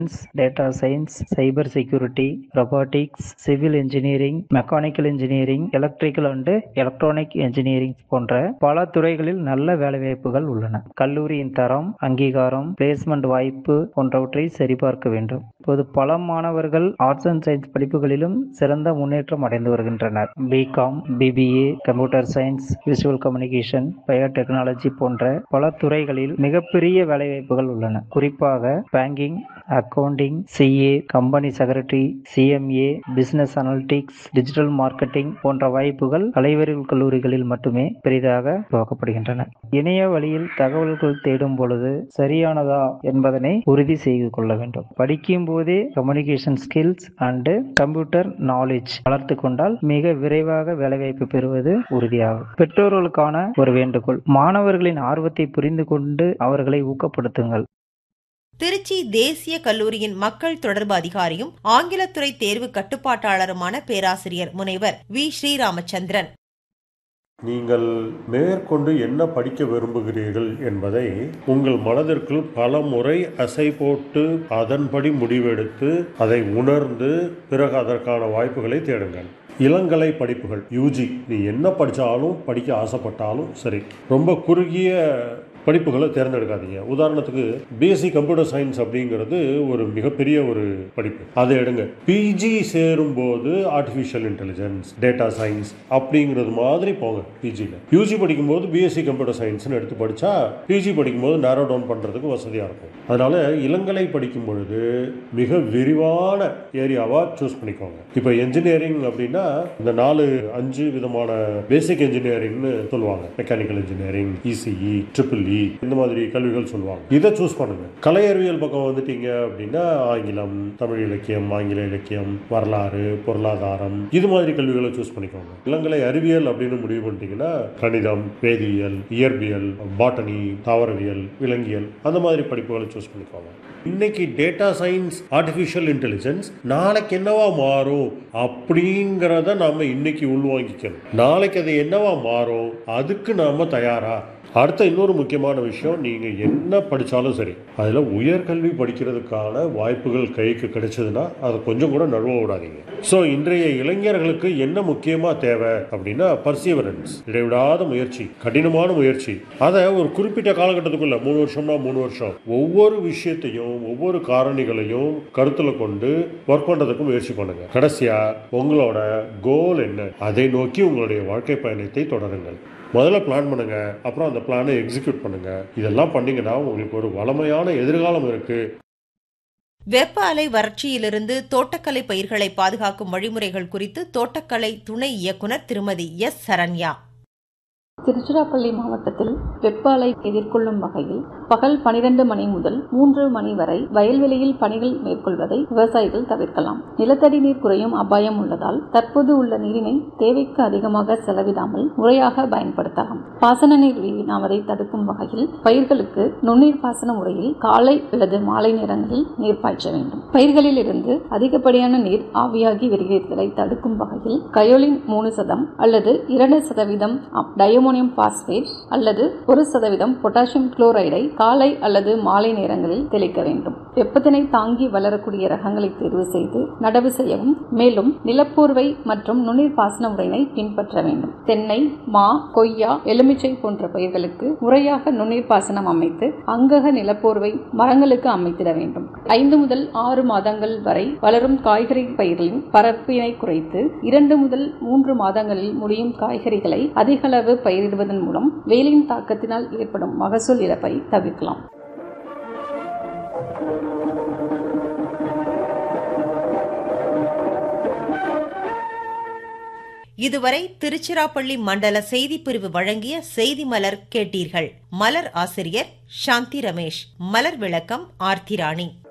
data science cyber security robotics civil engineering mechanical engineering electrical and electronic engineering போன்ற பல துறைகளில் நல்ல வேலைவாய்ப்புகள் உள்ளன கல்லூரியின் தரம் அங்கீகாரம் பிளேஸ்மெண்ட் வாய்ப்பு போன்றவற்றை சரிபார்க்க வேண்டும் இப்போது பல மாணவர்கள் ஆர்ட்ஸ் அண்ட் சயின்ஸ் படிப்புகளிலும் சிறந்த முன்னேற்றம் அடைந்து வருகின்றனர் BCom BBA computer science visual communication biotechnology போன்ற பல துறைகளில் மிகப்பெரிய வேலைவாய்ப்புகள் உள்ளன குறிப்பாக banking accounting CA company secretary CMA business analytics digital marketing போன்ற வாய்ப்புகள் கலைவறிவு கல்லூரிகளில் மட்டுமே பெரிதாக துவக்கப்படுகின்றன இணைய வழியில் தகவல்கள் தேடும் பொழுது சரியானதா என்பதனை உறுதி செய்து கொள்ள வேண்டும் படிக்கும் போதே communication skills and computer knowledge வளர்த்து கொண்டால் மிக விரைவாக வேலைவாய்ப்பு பெறுவது உறுதியாகும் பெற்றோர்களுக்கான ஒரு வேண்டுகோள் மாணவர்களின் ஆர்வத்தை புரிந்து கொண்டு அவர்களை ஊக்கப்படுத்துங்கள் திருச்சி தேசிய கல்லூரியின் மக்கள் தொடர்பு அதிகாரியும் ஆங்கிலத்துறை தேர்வு கட்டுப்பாட்டாளருமான பேராசிரியர் முனைவர் வி ஸ்ரீராமச்சந்திரன் நீங்கள் மேற்கொண்டு என்ன படிக்க விரும்புகிறீர்கள் என்பதை உங்கள் மனதிற்குள் பல முறை அசை போட்டு அதன்படி முடிவெடுத்து அதை உணர்ந்து பிறகு அதற்கான வாய்ப்புகளை தேடுங்கள் இளங்கலை படிப்புகள் யூஜி நீ என்ன படித்தாலும் படிக்க ஆசைப்பட்டாலும் சரி ரொம்ப குறுகிய படிப்புகளை தேர்ந்தெடுக்காதீங்க உதாரணத்துக்கு பிஎஸ்சி கம்ப்யூட்டர் சயின்ஸ் அப்படிங்கிறது ஒரு மிகப்பெரிய ஒரு படிப்பு அதை எடுங்க பிஜி சேரும்போது ஆர்டிஃபிஷியல் இன்டெலிஜென்ஸ் டேட்டா சயின்ஸ் அப்படிங்கிறது மாதிரி போங்க பிஜியில் யூஜி படிக்கும்போது பிஎஸ்சி கம்ப்யூட்டர் சயின்ஸ்னு எடுத்து படித்தா பிஜி படிக்கும்போது நேரோ டவுன் பண்ணுறதுக்கு வசதியாக இருக்கும் அதனால் இளங்கலை படிக்கும் பொழுது மிக விரிவான ஏரியாவாக சூஸ் பண்ணிக்கோங்க இப்போ என்ஜினியரிங் அப்படின்னா இந்த நாலு அஞ்சு விதமான பேசிக் என்ஜினியரிங்னு சொல்லுவாங்க mechanical engineering ECE triple E இந்த மாதிரி கல்விகள் சொல்லுவாங்க இதை சூஸ் பண்ணுங்க கலை அறிவியல் பக்கம் வந்துட்டீங்க அப்படின்னா ஆங்கிலம் தமிழ் இலக்கியம் ஆங்கில இலக்கியம் வரலாறு பொருளாதாரம் இது மாதிரி கல்விகளை சூஸ் பண்ணிக்கோங்க இளங்கலை அறிவியல் அப்படின்னு முடிவு பண்ணிட்டீங்கன்னா கணிதம் வேதியியல் இயற்பியல் பாட்டனி தாவரவியல் விலங்கியல் அந்த மாதிரி படிப்புகளை சூஸ் பண்ணிக்கோங்க இன்னைக்கு டேட்டா சயின்ஸ் ஆர்டிஃபிஷியல் இன்டெலிஜென்ஸ் நாளைக்கு என்னவா மாறும் அப்படிங்கிறத நாம இன்னைக்கு உள்வாங்கிக்கணும் நாளைக்கு அது என்னவா மாறும் அதுக்கு நாம தயாரா அடுத்த இன்னொரு முக்கியமான விஷயம் நீங்கள் என்ன படித்தாலும் சரி அதில் உயர்கல்வி படிக்கிறதுக்கான வாய்ப்புகள் கைக்கு கிடைச்சதுன்னா அதை கொஞ்சம் கூட நழுவ விடாதீங்க ஸோ இன்றைய இளைஞர்களுக்கு என்ன முக்கியமாக தேவை அப்படின்னா பர்சிவரன்ஸ் இடைவிடாத முயற்சி கடினமான முயற்சி அதை ஒரு குறிப்பிட்ட காலகட்டத்துக்குள்ள மூணு வருஷம்னா மூணு வருஷம் ஒவ்வொரு விஷயத்தையும் ஒவ்வொரு காரணிகளையும் கருத்தில் கொண்டு ஒர்க் பண்ணுறதுக்கு முயற்சி பண்ணுங்க கடைசியா உங்களோட கோல் என்ன அதை நோக்கி உங்களுடைய வாழ்க்கை பயணத்தை தொடருங்கள் முதல்ல பிளான் பண்ணுங்க அப்புறம் அந்த பிளானை எக்ஸிக்யூட் பண்ணுங்க இதெல்லாம் பண்ணீங்கன்னா உங்களுக்கு ஒரு வளமையான எதிர்காலம் இருக்கு வெப்ப அலை வறட்சியிலிருந்து தோட்டக்கலை பயிர்களை பாதுகாக்கும் வழிமுறைகள் குறித்து தோட்டக்கலை துணை இயக்குனர் திருமதி எஸ் சரண்யா திருச்சிராப்பள்ளி மாவட்டத்தில் வெப்ப அலை எதிர்கொள்ளும் வகையில் பகல் பனிரெண்டு மணி முதல் மூன்று மணி வரை வயல்வெளியில் பணிகள் மேற்கொள்வதை விவசாயிகள் தவிர்க்கலாம் நிலத்தடி நீர் குறையும் அபாயம் உள்ளதால் தற்போது உள்ள நீரினை தேவைக்கு அதிகமாக செலவிடாமல் முறையாக பயன்படுத்தலாம் பாசன நீர் வீணாவதை தடுக்கும் வகையில் பயிர்களுக்கு நுண்ணீர் பாசன முறையில் காலை அல்லது மாலை நேரங்களில் நீர் பாய்ச்ச வேண்டும் பயிர்களில் இருந்து அதிகப்படியான நீர் ஆவியாகி வெளியேறுதலை தடுக்கும் வகையில் கயோலின் மூணு சதம் அல்லது இரண்டு சதவீதம் டயமோ அமோனியம் பாஸ்பேட் அல்லது ஒரு சதவீதம் பொட்டாசியம் குளோரைடை காலை அல்லது மாலை நேரங்களில் தெளிக்க வேண்டும் வெப்பத்தினை தாங்கி வளரக்கூடிய ரகங்களை தேர்வு செய்து நடவு செய்யவும் மேலும் நிலப்போர்வை மற்றும் நுண்ணீர் பாசன முறையினை பின்பற்ற வேண்டும் தென்னை மா கொய்யா எலுமிச்சை போன்ற பயிர்களுக்கு முறையாக நுண்ணீர் பாசனம் அமைத்து அங்கக நிலப்போர்வை மரங்களுக்கு அமைத்திட வேண்டும் ஐந்து முதல் ஆறு மாதங்கள் வரை வளரும் காய்கறி பயிர்களின் பரப்பினை குறைத்து இரண்டு முதல் மூன்று மாதங்களில் முடியும் காய்கறிகளை அதிக அளவு பயிரிடுவதன் மூலம் வெயிலின் தாக்கத்தினால் ஏற்படும் மகசூல் இழப்பை தவிர்க்கலாம் இதுவரை திருச்சிராப்பள்ளி மண்டல செய்திப்பிரிவு வழங்கிய செய்தி மலர் கேட்டீர்கள் மலர் ஆசிரியர் சாந்தி ரமேஷ் மலர் விளக்கம் ஆர்த்தி ராணி